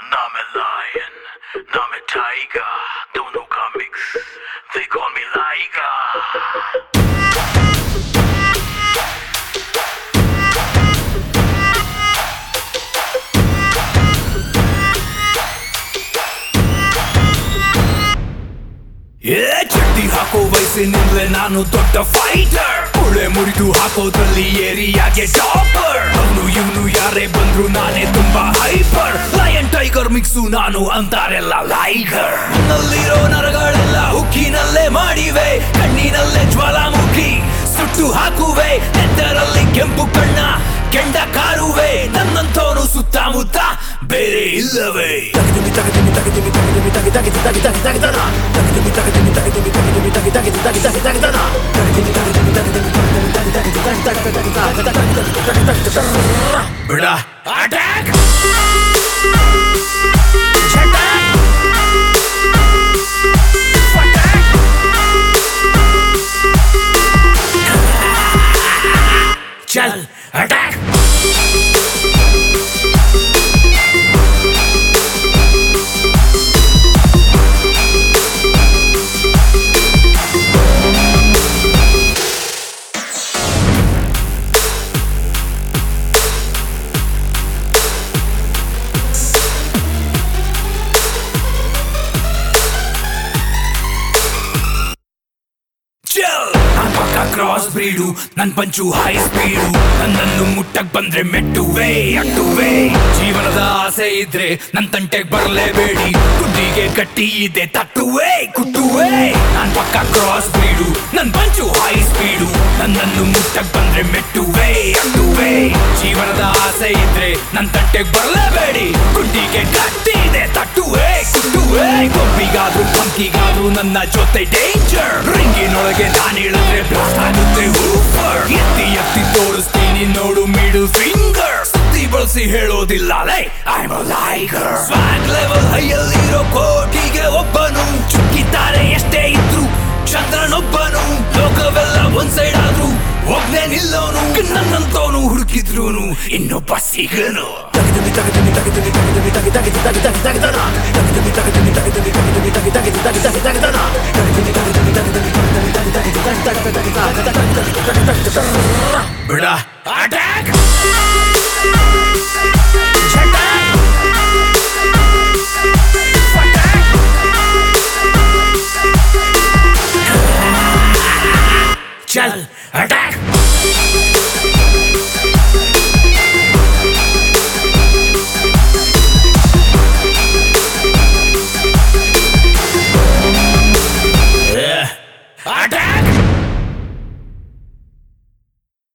I'm a lion, I'm a tiger. Don't know comics, they call me Liger. ಏ ಚಡ್ಡಿ ಹಾಕೋ ವಯಸ್ಸಿನಿಂದಲೇ ನಾನು ದೊಡ್ಡ ಫೈಟರ್ ಮುಳೆ ಮುರಿದು ಹಾಕೋದ್ರಲ್ಲಿ ಏರಿಯಾಗೆ ಟಾಪರ್ ಅವನು ಇವನು ಯಾರೇ ಬಂದ್ರು ನಾನೇ ತುಂಬಾ ಹೈಪರ್ ಲಯನ್ ಟೈಗರ್ ಮಿಕ್ಸು ನಾನು ಅಂತಾರೆಲ್ಲ ಲೈಗರ್ ನಲ್ಲಿರೋ ನರಗಳೆಲ್ಲ ಹುಕ್ಕಿನಲ್ಲೇ ಮಾಡಿವೆ ಕಣ್ಣಿನಲ್ಲೇ ಜ್ವಾಲಾಮುಖಿ ಸುಟ್ಟು ಹಾಕುವೆ ನೆತ್ತರಲ್ಲಿ ಕೆಂಪು ಕಣ್ಣ ಕೆಂಡ ಕಾರುವೆ ನನ್ನಂತವನು ಸುತ್ತಮುತ್ತ ಬೇರೆ ಇಲ್ಲವೇ ಬಿಡ ಅಟ್ಯಾಕ್ ಚಲ್ ಅಟ್ಯಾಕ್ ಚಲ್ ನಾನ್ ಪಕ್ಕ ಕ್ರಾಸ್ ಬ್ರೀಡು ನನ್ ಪಂಚು ಹೈ ಸ್ಪೀಡು ನನ್ನನ್ನು ಮುಟ್ಟಕ್ ಬಂದ್ರೆ ಮೆಟ್ಟುವೆ ಅಟ್ಟುವೆ ಜೀವನದ ಆಸೆ ಇದ್ರೆ ನನ್ ತಂಟೆಗ್ ಬರಲೇಬೇಡಿ ಕುದ್ದಿಗೆ ಕಟ್ಟಿ ಇದೆ ತಟ್ಟುವೆ ಕುಟ್ಟುವೆ ನಾನ್ ಪಕ್ಕ ಕ್ರಾಸ್ ಬ್ರೀಡು ನನ್ ಪಂಚು ಹೈ ಸ್ಪೀಡು ನನ್ನನ್ನು ಮುಟ್ಟಕ್ ಬಂದ್ರೆ ಮೆಟ್ಟುವೆ ಅಟ್ಟುವೆ ಜೀವನದ ಆಸೆ ಇದ್ರೆ ನನ್ ತಂಟೆಗ್ ಬರಲೇಬೇಡಿ ಕುಂಡಿಗೆ ಕಟ್ಟಿ ಇದೆ ತಟ್ಟುವೆ ಕುಟ್ಟುವೆ ಗೊಂಬಿಗಾದ್ರು ಪಂಕಿಗಾದ್ರು ನನ್ನ ಜೊತೆ ಡೇಂಜರ್ ರಿಂಗಿನೊಳಗೆ ನಾನು ಹೇಳಿದ್ರೆ ಬ್ಲಾಸ್ಟ್ ಆಗುತ್ತೆ ಊಫರ್ ಎತ್ತಿ ಎತ್ತಿ ತೋರಿಸ್ತೀನಿ ನೋಡು ಮಿಡಲ್ ಫಿಂಗರ್ ಸುತ್ತಿ ಬಳಸಿ ಹೇಳೋದಿಲ್ಲ ಲೈ ಐ ಲೈಗರ್ ಸ್ವಾಗ್ ಲೆವೆಲ್ ಹೈಯಲ್ಲಿರೋ ಕೋಟಿಗೆ ಒಬ್ಬನು ಚುಕ್ಕಿದ್ದಾರೆ ಎಷ್ಟೇ ಇದ್ರು ಚಂದ್ರನೊಬ್ಬನು ಲೋಕವೆಲ್ಲ ಒಂದ್ ಸೈಡ್ ಆದ್ರು ಒಬ್ನೇ ನಿಲ್ಲೋನು ನನ್ನಂತವನು ಹುಡುಕಿದ್ರುನು ಇನ್ನೊಬ್ಬ ಸಿಗನು ಬಿಡ ಅಟ್ಯಾಕ್